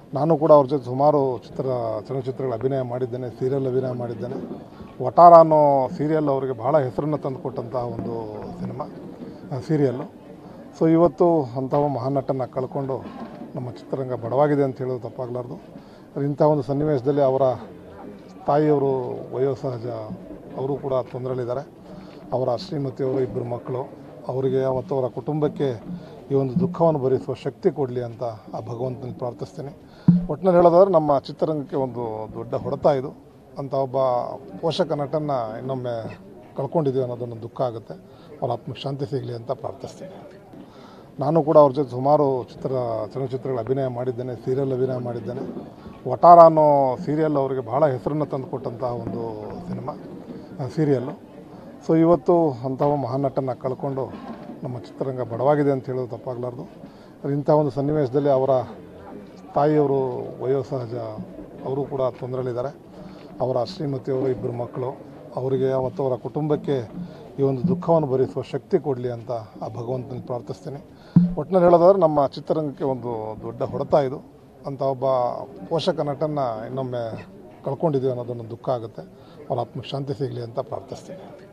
ನಾನು ಕೂಡ ಅವ್ರ ಜೊತೆ ಸುಮಾರು ಚಿತ್ರ ಚಲನಚಿತ್ರಗಳ ಅಭಿನಯ ಮಾಡಿದ್ದೇನೆ ಸೀರಿಯಲ್ ಅಭಿನಯ ಮಾಡಿದ್ದೇನೆ ವಟಾರ ಅನ್ನೋ ಸೀರಿಯಲ್ ಅವರಿಗೆ ಬಹಳ ಹೆಸರನ್ನು ತಂದುಕೊಟ್ಟಂತಹ ಒಂದು ಸಿನಿಮಾ ಸೀರಿಯಲ್ಲು ಸೊ ಇವತ್ತು ಅಂತಹ ಮಹಾನ್ ನಟನ ಕಳ್ಕೊಂಡು ನಮ್ಮ ಚಿತ್ರರಂಗ ಬಡವಾಗಿದೆ ಅಂತ ಹೇಳೋದು ತಪ್ಪಾಗಲಾರ್ದು ಇಂಥ ಒಂದು ಸನ್ನಿವೇಶದಲ್ಲಿ ಅವರ ತಾಯಿಯವರು ವಯೋಸಹಜ ಅವರು ಕೂಡ ತೊಂದರೆಯಲ್ಲಿದ್ದಾರೆ ಅವರ ಶ್ರೀಮತಿಯವರು ಇಬ್ಬರು ಮಕ್ಕಳು ಅವರಿಗೆ ಮತ್ತು ಅವರ ಕುಟುಂಬಕ್ಕೆ ಈ ಒಂದು ದುಃಖವನ್ನು ಭರಿಸುವ ಶಕ್ತಿ ಕೊಡಲಿ ಅಂತ ಆ ಭಗವಂತನ ಪ್ರಾರ್ಥಿಸ್ತೀನಿ ಒಟ್ಟಿನಲ್ಲಿ ಹೇಳೋದಾದ್ರೆ ನಮ್ಮ ಚಿತ್ರರಂಗಕ್ಕೆ ಒಂದು ದೊಡ್ಡ ಹೊಡೆತ ಇದು ಅಂತ ಒಬ್ಬ ಪೋಷಕ ನಟನ್ನ ಇನ್ನೊಮ್ಮೆ ಕಳ್ಕೊಂಡಿದ್ದೀವಿ ಅನ್ನೋದೊಂದು ದುಃಖ ಆಗುತ್ತೆ ಅವ್ರ ಆತ್ಮಕ್ಕೆ ಶಾಂತಿ ಸಿಗಲಿ ಅಂತ ಪ್ರಾರ್ಥಿಸ್ತೀನಿ ನಾನು ಕೂಡ ಅವ್ರ ಜೊತೆ ಸುಮಾರು ಚಿತ್ರ ಚಲನಚಿತ್ರಗಳ ಅಭಿನಯ ಮಾಡಿದ್ದೇನೆ ಸೀರಿಯಲ್ ಅಭಿನಯ ಮಾಡಿದ್ದೇನೆ ವಟಾರ ಅನ್ನೋ ಸೀರಿಯಲ್ ಅವರಿಗೆ ಬಹಳ ಹೆಸರನ್ನು ತಂದುಕೊಟ್ಟಂತಹ ಒಂದು ಸಿನಿಮಾ ಸೀರಿಯಲ್ಲು ಸೊ ಇವತ್ತು ಅಂತಹ ಮಹಾನ್ ನಟನ ಕಳ್ಕೊಂಡು ನಮ್ಮ ಚಿತ್ರರಂಗ ಬಡವಾಗಿದೆ ಅಂತ ಹೇಳೋದು ತಪ್ಪಾಗಲಾರ್ದು ಇಂಥ ಒಂದು ಸನ್ನಿವೇಶದಲ್ಲಿ ಅವರ ತಾಯಿಯವರು ವಯೋಸಹಜ ಅವರು ಕೂಡ ತೊಂದರೆಯಲ್ಲಿದ್ದಾರೆ ಅವರ ಶ್ರೀಮತಿಯವರು ಇಬ್ಬರು ಮಕ್ಕಳು ಅವರಿಗೆ ಮತ್ತು ಅವರ ಕುಟುಂಬಕ್ಕೆ ಈ ಒಂದು ದುಃಖವನ್ನು ಭರಿಸುವ ಶಕ್ತಿ ಕೊಡಲಿ ಅಂತ ಆ ಭಗವಂತನ ಪ್ರಾರ್ಥಿಸ್ತೀನಿ ಒಟ್ಟಿನಲ್ಲಿ ಹೇಳೋದಾದ್ರೆ ನಮ್ಮ ಚಿತ್ರರಂಗಕ್ಕೆ ಒಂದು ದೊಡ್ಡ ಹೊಡೆತ ಇದು ಅಂತ ಒಬ್ಬ ಪೋಷಕ ನಟನ್ನ ಇನ್ನೊಮ್ಮೆ ಕಳ್ಕೊಂಡಿದ್ದೀವಿ ಅನ್ನೋದೊಂದು ದುಃಖ ಆಗುತ್ತೆ ಅವ್ರ ಆತ್ಮಕ್ಕೆ ಶಾಂತಿ ಸಿಗಲಿ ಅಂತ ಪ್ರಾರ್ಥಿಸ್ತೀನಿ